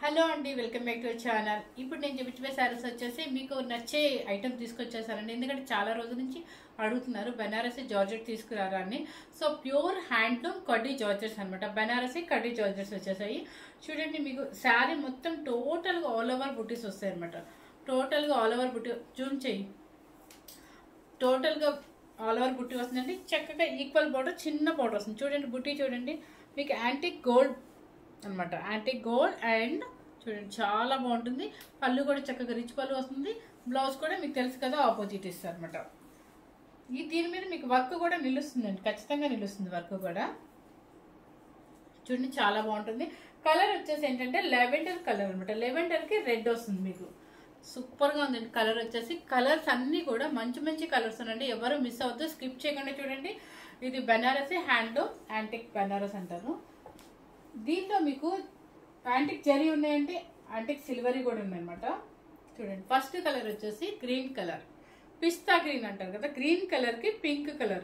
hello అండి welcome back to channel ఇప్పుడు నేను చూపించే శారీస్ వచ్చేసి మీకు నచ్చే ఐటమ్ తీసుకొచ్చేసారండి ఎందుకంటే చాలా రోజుల నుంచి అడుగుతున్నారు బెనారసీ జార్జెట్ తీసుకురారా అని సో ప్యూర్ హ్యాండ్లూమ్ కడ్డీ జార్జెట్స్ అనమాట బెనారసీ కడ్డీ జార్జెట్స్ వచ్చేసాయి చూడండి మీకు శారీ మొత్తం టోటల్గా ఆల్ ఓవర్ బుటీస్ వస్తాయి అనమాట టోటల్గా ఆల్ ఓవర్ బుటీ జూమ్ చెయ్యి టోటల్గా ఆల్ ఓవర్ బుట్టి వస్తుందండి చక్కగా ఈక్వల్ బోర్డర్ చిన్న బోర్డర్ వస్తుంది చూడండి బుట్టి చూడండి మీకు యాంటిక్ గోల్డ్ అనమాట యాంటిక్ గోల్డ్ అండ్ చూడండి చాలా బాగుంటుంది పళ్ళు కూడా చక్కగా రిచ్ పళ్ళు వస్తుంది బ్లౌజ్ కూడా మీకు తెలుసు కదా ఆపోజిట్ ఇస్తారు అనమాట ఈ దీని మీద మీకు వర్క్ కూడా నిలుస్తుందండి ఖచ్చితంగా నిలుస్తుంది వర్క్ కూడా చూడండి చాలా బాగుంటుంది కలర్ వచ్చేసి ఏంటంటే లెవెండర్ కలర్ అనమాట లెవెండర్కి రెడ్ వస్తుంది మీకు సూపర్గా ఉందండి కలర్ వచ్చేసి కలర్స్ అన్నీ కూడా మంచి మంచి కలర్స్ ఉన్నాయండి ఎవరు మిస్ అవ్వద్దు స్కిప్ చేయకుండా చూడండి ఇది బెనారసీ హ్యాండ్లూమ్ యాంటిక్ బెనారస్ అంటారు దీంట్లో మీకు యాంటిక్ జరీ ఉన్నాయంటే యాంటిక్ సిల్వరీ కూడా ఉన్నాయన్నమాట చూడండి ఫస్ట్ కలర్ వచ్చేసి గ్రీన్ కలర్ పిస్తా గ్రీన్ అంటారు కదా గ్రీన్ కలర్కి పింక్ కలర్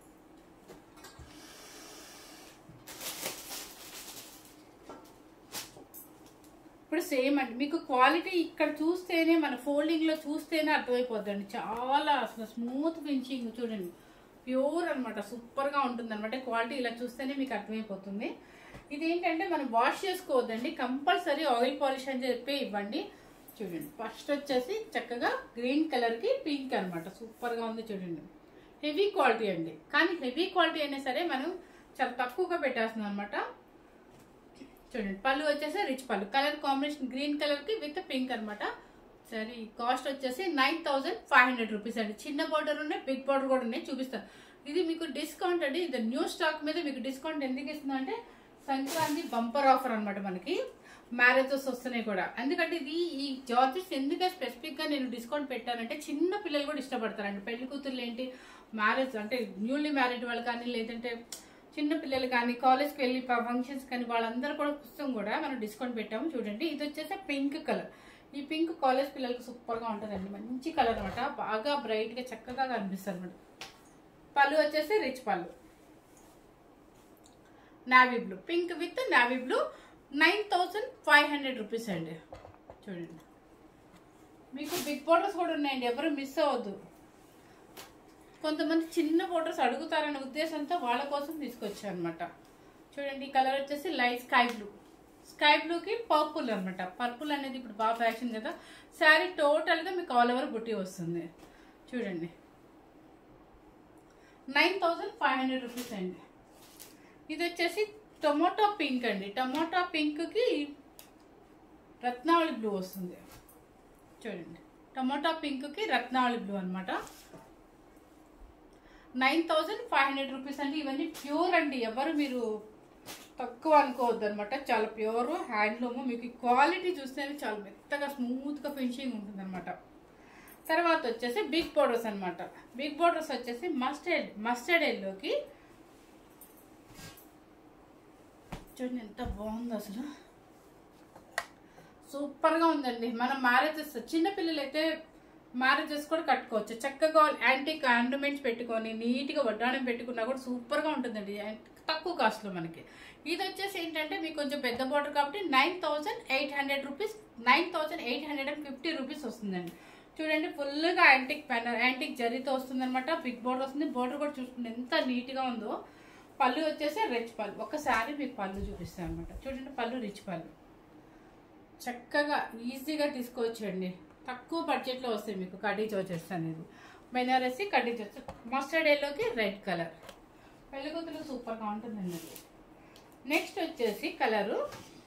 ఇప్పుడు సేమ్ అండి మీకు క్వాలిటీ ఇక్కడ చూస్తేనే మన ఫోల్డింగ్లో చూస్తేనే అర్థమైపోద్దండి చాలా అసలు స్మూత్ ఫినిషింగ్ చూడండి ప్యూర్ అనమాట సూపర్గా ఉంటుంది అనమాట క్వాలిటీ ఇలా చూస్తేనే మీకు అర్థమైపోతుంది ఇది ఏంటంటే మనం వాష్ చేసుకోవద్దండి కంపల్సరీ ఆయిల్ పాలిష్ అని చెప్పి ఇవ్వండి చూడండి ఫస్ట్ వచ్చేసి చక్కగా గ్రీన్ కలర్కి పింక్ అనమాట సూపర్గా ఉంది చూడండి హెవీ క్వాలిటీ అండి కానీ హెవీ క్వాలిటీ అయినా సరే మనం చాలా తక్కువగా పెట్టేస్తున్నాం అనమాట చూడండి పళ్ళు వచ్చేసి రిచ్ పళ్ళు కలర్ కాంబినేషన్ గ్రీన్ కలర్ కి విత్ పింక్ అనమాట సరే కాస్ట్ వచ్చేసి nine thousand five hundred rupees అండి చిన్న బార్డర్ ఉన్నాయి బిగ్ బార్డర్ కూడా ఉన్నాయి చూపిస్తాను ఇది మీకు డిస్కౌంట్ అండి ఇది న్యూ స్టాక్ మీద మీకు డిస్కౌంట్ ఎందుకు ఇస్తుందా అంటే సంక్రాంతి బంపర్ ఆఫర్ అనమాట మనకి మ్యారేజెస్ వస్తున్నాయి కూడా ఎందుకంటే ఇది ఈ జార్జెస్ ఎందుకు స్పెసిఫిక్ గా నేను డిస్కౌంట్ పెట్టానంటే చిన్న పిల్లలు కూడా ఇష్టపడతారండి పెళ్లి కూతుర్లు ఏంటి మ్యారేజ్ అంటే న్యూలీ మ్యారీడ్ వాళ్ళు కానీ లేదంటే చిన్న పిల్లలు కానీ కాలేజ్కి వెళ్ళి ఫంక్షన్స్ కానీ వాళ్ళందరూ కూడా పుస్తకం కూడా మనం డిస్కౌంట్ పెట్టాము చూడండి ఇది వచ్చేసి పింక్ కలర్ ఈ పింక్ కాలేజ్ పిల్లలకి సూపర్గా ఉంటుందండి మంచి కలర్ అనమాట బాగా బ్రైట్గా చక్కగా కనిపిస్తుంది అనమాట పళ్ళు వచ్చేసి రిచ్ పళ్ళు navy blue pink with navy blue nine thousand five hundred rupees అండి చూడండి మీకు బిగ్ బోర్డర్స్ కూడా ఉన్నాయండి ఎవరు మిస్ అవ్వద్దు కొంతమంది చిన్న ఫోటోస్ అడుగుతారనే ఉద్దేశంతో వాళ్ళ కోసం తీసుకొచ్చాను అనమాట చూడండి ఈ కలర్ వచ్చేసి లైట్ స్కై బ్లూ స్కై బ్లూకి పర్పుల్ అనమాట పర్పుల్ అనేది ఇప్పుడు బాగా ఫ్యాషన్ కదా శారీ టోటల్గా మీకు ఆల్ ఓవర్ బుట్టి వస్తుంది చూడండి nine thousand five hundred rupees అండి ఇది వచ్చేసి టొమాటో పింక్ అండి టొమాటో పింక్కి రత్నావళి బ్లూ వస్తుంది చూడండి టొమాటో పింక్కి రత్నావళి బ్లూ అనమాట nine thousand five hundred rupees అండి ఇవన్నీ ప్యూర్ అండి ఎవరు మీరు తక్కువ అనుకోవద్దు అనమాట చాలా ప్యూర్ హ్యాండ్లూమ్ మీకు క్వాలిటీ చూస్తేనే చాలా మెత్తగా స్మూత్గా ఫినిషింగ్ ఉంటుంది అనమాట తర్వాత వచ్చేసి బిగ్ బోర్డర్స్ అనమాట బిగ్ బోర్డర్స్ వచ్చేసి మస్టర్డ్ మస్టర్డ్ ఎల్లోకి చూడండి ఎంత బాగుందో అసలు సూపర్గా ఉందండి మనం మ్యారేజెస్ చిన్నపిల్లలు అయితే మ్యారేజెస్ కూడా కట్టుకోవచ్చు చక్కగా యాంటిక్ ఆర్నమెంట్స్ పెట్టుకొని నీట్గా వడ్డాణం పెట్టుకున్నా కూడా సూపర్గా ఉంటుందండి తక్కువ కాస్ట్లో మనకి ఇది వచ్చేసి ఏంటంటే మీకు కొంచెం పెద్ద బార్డర్ కాబట్టి nine thousand eight hundred rupees nine thousand eight hundred and fifty rupees వస్తుందండి చూడండి ఫుల్గా యాంటిక్ పెనర్ యాంటిక్ జరీతో వస్తుంది అనమాట బిగ్ బోర్డర్ వస్తుంది బోర్డర్ కూడా చూసుకుంటే ఎంత నీట్గా ఉందో పళ్ళు వచ్చేసి రిచ్ పళ్ళు ఒకసారి మీకు పళ్ళు చూపిస్తాను అనమాట చూడండి పళ్ళు రిచ్ పళ్ళు చక్కగా ఈజీగా తీసుకోవచ్చండి తక్కువ బడ్జెట్లో వస్తాయి మీకు కడ్డీ చోచెస్ అనేది బెనారసి కడ్డీ చోచెస్ మస్టర్డ్ ఎల్లోకి రెడ్ కలర్ పెళ్ళికూతులు సూపర్గా ఉంటుందండి అది నెక్స్ట్ వచ్చేసి కలరు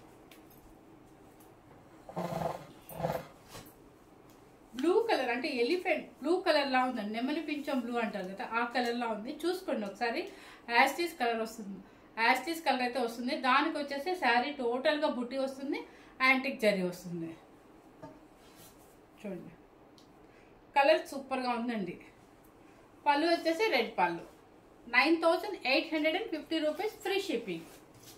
బ్లూ కలర్ అంటే ఎలిఫెంట్ బ్లూ కలర్ లా ఉందండి నెమలి పింఛం బ్లూ అంటారు కదా ఆ కలర్ లా ఉంది చూసుకోండి ఒకసారి యాస్టీస్ కలర్ వస్తుంది యాస్టీస్ కలర్ అయితే వస్తుంది దానికి వచ్చేసి శారీ టోటల్గా బుట్టి వస్తుంది యాంటిక్ జరీ వస్తుంది చూడండి కలర్ సూపర్గా ఉందండి పళ్ళు వచ్చేసి రెడ్ పళ్ళు nine thousand eight hundred and fifty rupees free shipping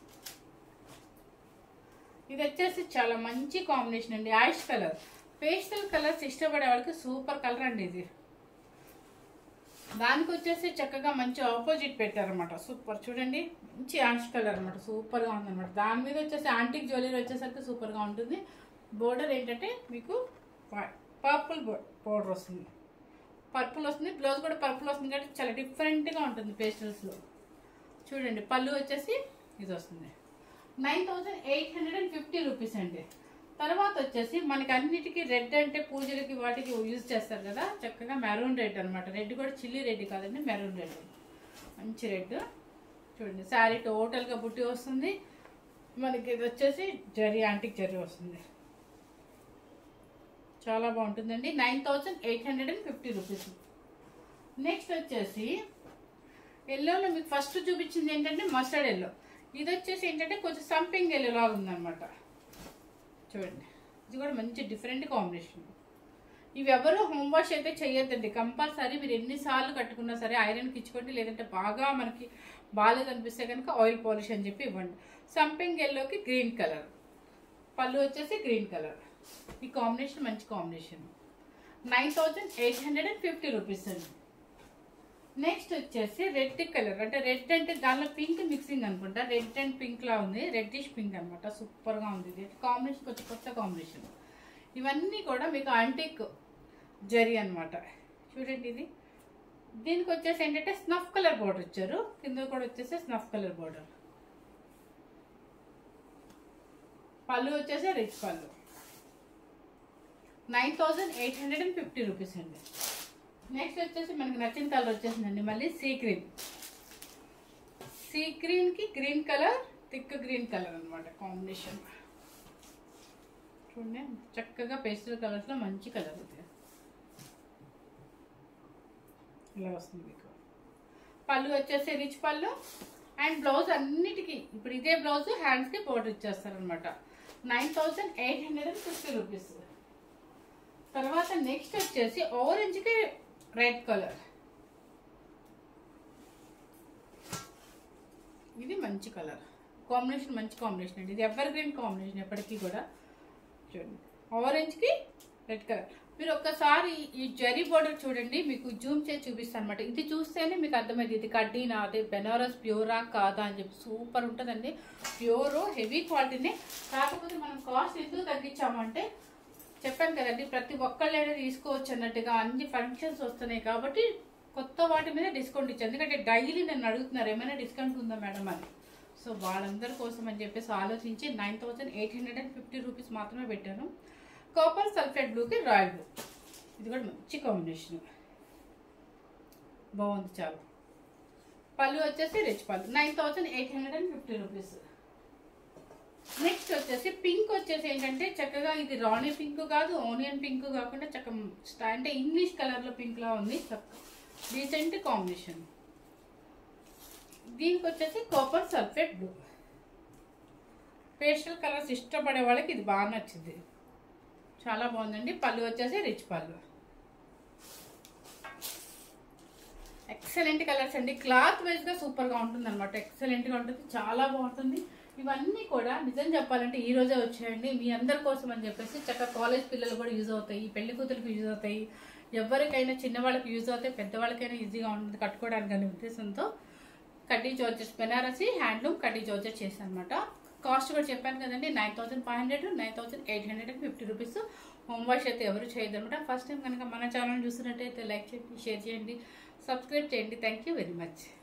ఇది వచ్చేసి చాలా మంచి కాంబినేషన్ అండి యాష్ కలర్ పేస్టల్ కలర్స్ ఇష్టపడే వాళ్ళకి సూపర్ కలర్ అండి ఇది దానికి వచ్చేసి చక్కగా మంచి ఆపోజిట్ పెట్టారనమాట సూపర్ చూడండి మంచి యాష్ కలర్ అనమాట సూపర్గా ఉందన్నమాట దాని మీద వచ్చేసి యాంటిక్ జ్యువెలరీ వచ్చేసరికి సూపర్గా ఉంటుంది బోర్డర్ ఏంటంటే మీకు పర్పుల్ బోర్డర్ వస్తుంది పర్పుల్ వస్తుంది బ్లౌజ్ కూడా పర్పుల్ వస్తుంది కాబట్టి చాలా డిఫరెంట్గా ఉంటుంది పేస్టల్స్లో చూడండి పళ్ళు వచ్చేసి ఇది వస్తుంది nine thousand eight hundred and fifty rupees అండి తర్వాత వచ్చేసి మనకి అన్నిటికీ రెడ్ అంటే పూజలకి వాటికి యూజ్ చేస్తారు కదా చక్కగా మెరూన్ రెడ్ అనమాట రెడ్ కూడా చిల్లీ రెడ్ కాదండి మెరూన్ రెడ్ మంచి రెడ్ చూడండి శారీ టోటల్గా బుట్టి వస్తుంది మనకి ఇది వచ్చేసి జరీ యాంటిక్ జరీ వస్తుంది చాలా బాగుంటుందండి nine thousand eight hundred and fifty rupees next వచ్చేసి ఎల్లోలో మీకు ఫస్ట్ చూపించింది ఏంటంటే మస్టర్డ్ ఎల్లో ఇది వచ్చేసి ఏంటంటే కొంచెం సంపింగ్ ఎల్లో లాగా ఉందన్నమాట చూడండి ఇది కూడా మంచి డిఫరెంట్ కాంబినేషన్ ఇవి ఎవరు హోమ్ వాష్ అయితే చేయొద్దండి కంపల్సరీ మీరు ఎన్నిసార్లు కట్టుకున్నా సరే ఐరన్కి ఇచ్చుకోండి లేదంటే బాగా మనకి బాగాలేదు అనిపిస్తే కనుక ఆయిల్ పాలిష్ అని చెప్పి ఇవ్వండి సంపింగ్ ఎల్లోకి గ్రీన్ కలర్ పళ్ళు వచ్చేసి గ్రీన్ కలర్ ఈ కాంబినేషన్ మంచి combination nine thousand eight hundred and fifty rupees అండి నెక్స్ట్ వచ్చేసి రెడ్ కలర్ అంటే రెడ్ అంటే దానిలో పింక్ మిక్సింగ్ అనుకుంటా రెడ్ అండ్ పింక్ లా ఉంది రెడ్డిష్ పింక్ అనమాట సూపర్ గా ఉంది ఇది కాంబినేషన్ కొంచెం కొత్త కాంబినేషన్ ఇవన్నీ కూడా మీకు అంటిక్ జరీ అన్నమాట చూడండి ఇది దీనికి వచ్చేసి ఏంటంటే స్నఫ్ కలర్ బోర్డర్ ఇచ్చారు కింద కూడా వచ్చేసి స్నఫ్ కలర్ బోర్డర్ పళ్ళు వచ్చేసి రిచ్ పళ్ళు nine thousand eight hundred and fifty rupees అండి నెక్స్ట్ వచ్చేసి మనకి నచ్చిన కలర్ వచ్చేసిందండి మళ్ళీ సీ గ్రీన్ సీ గ్రీన్ కి green colour thick green colour అన్నమాట కాంబినేషన్ చూడండి చక్కగా పేస్టల్ కలర్స్ లో మంచి కలర్ ఉంది ఇలా వస్తుంది మీకు పళ్ళు వచ్చేసి రిచ్ పళ్ళు అండ్ బ్లౌజ్ అన్నిటికీ ఇప్పుడు ఇదే బ్లౌజ్ హ్యాండ్స్ కి బోర్డర్ ఇచ్చేస్తారనమాట nine thousand eight hundred and fifty rupees తర్వాత నెక్స్ట్ వచ్చేసి ఆరెంజ్ కి రెడ్ కలర్ ఇది మంచి కలర్ కాంబినేషన్ మంచి కాంబినేషన్ అండి ఇది ఎవర్ గ్రీన్ కాంబినేషన్ ఎప్పటికీ కూడా చూడండి ఆరెంజ్ కి రెడ్ కలర్ మీరు ఒక్కసారి ఈ జరీ బోర్డర్ చూడండి మీకు జూమ్ చేసి చూపిస్తాను అనమాట ఇది చూస్తేనే మీకు అర్థమైంది ఇది కడ్డీనా అదే బెనారస్ ప్యూరా కాదా అని చెప్పి సూపర్ ఉంటుందండి ప్యూర్ హెవీ క్వాలిటీనే కాకపోతే మనం కాస్ట్ ఎందుకు తగ్గించామంటే చెప్పాను కదండి ప్రతి ఒక్కళ్ళైనా తీసుకోవచ్చు అన్నట్టుగా అన్ని ఫంక్షన్స్ వస్తున్నాయి కాబట్టి కొత్త వాటి మీద డిస్కౌంట్ ఇచ్చాను ఎందుకంటే డైలీ నన్ను అడుగుతున్నారు ఏమైనా డిస్కౌంట్ ఉందా మేడం అని సో వాళ్ళందరి కోసం అని చెప్పేసి ఆలోచించి nine thousand eight hundred and fifty rupees మాత్రమే పెట్టాను కాపర్ సల్ఫేట్ బ్లూకి రాయల్ బ్లూ ఇది కూడా మంచి కాంబినేషన్ బాగుంది చాలా పళ్ళు వచ్చేసి రిచ్ పళ్ళు nine thousand eight hundred and fifty rupees next వచ్చేసి పింక్ వచ్చేసి ఏంటంటే చక్కగా ఇది రాణి పింక్ కాదు ఆనియన్ పింక్ కాకుండా చక్క స్టా- అంటే ఇంగ్లీష్ కలర్ లో పింక్ లా ఉంది డీసెంట్ కాంబినేషన్ దీనికి వచ్చేసి copper sulphate blue pastel colours ఇష్టపడే వాళ్ళకి ఇది బాగా నచ్చింది చాలా బాగుందండి పళ్ళు వచ్చేసి రిచ్ పళ్ళు ఎక్సలెంట్ కలర్స్ అండి క్లాత్ వైజ్ గా సూపర్ గా ఉంటుంది అనమాట ఎక్సలెంట్ గా ఉంటుంది చాలా బాగుంటుంది ఇవన్నీ కూడా నిజం చెప్పాలంటే ఈ రోజే వచ్చాయండి మీ అందరి కోసం అని చెప్పేసి చక్కగా కాలేజ్ పిల్లలు కూడా యూజ్ అవుతాయి పెళ్లి కూతురికి యూజ్ అవుతాయి ఎవరికైనా చిన్నవాళ్ళకి యూజ్ అవుతాయి పెద్దవాళ్ళకైనా ఈజీగా ఉంటుంది కట్టుకోవడానికి అనే ఉద్దేశంతో కడ్డీ జోర్జెస్ బెనారసి హ్యాండ్లూమ్ కడ్డీ జోర్జెస్ చేశాను అనమాట కాస్ట్ కూడా చెప్పాను కదండి nine thousand five hundred nine thousand eight hundred and fifty rupees home wash అయితే ఎవరు చేయదు అనమాట ఫస్ట్ టైం కనుక మన ఛానల్ చూసినట్టయితే లైక్ చేయండి షేర్ చేయండి సబ్స్క్రైబ్ చేయండి థ్యాంక్ యూ వెరీ మచ్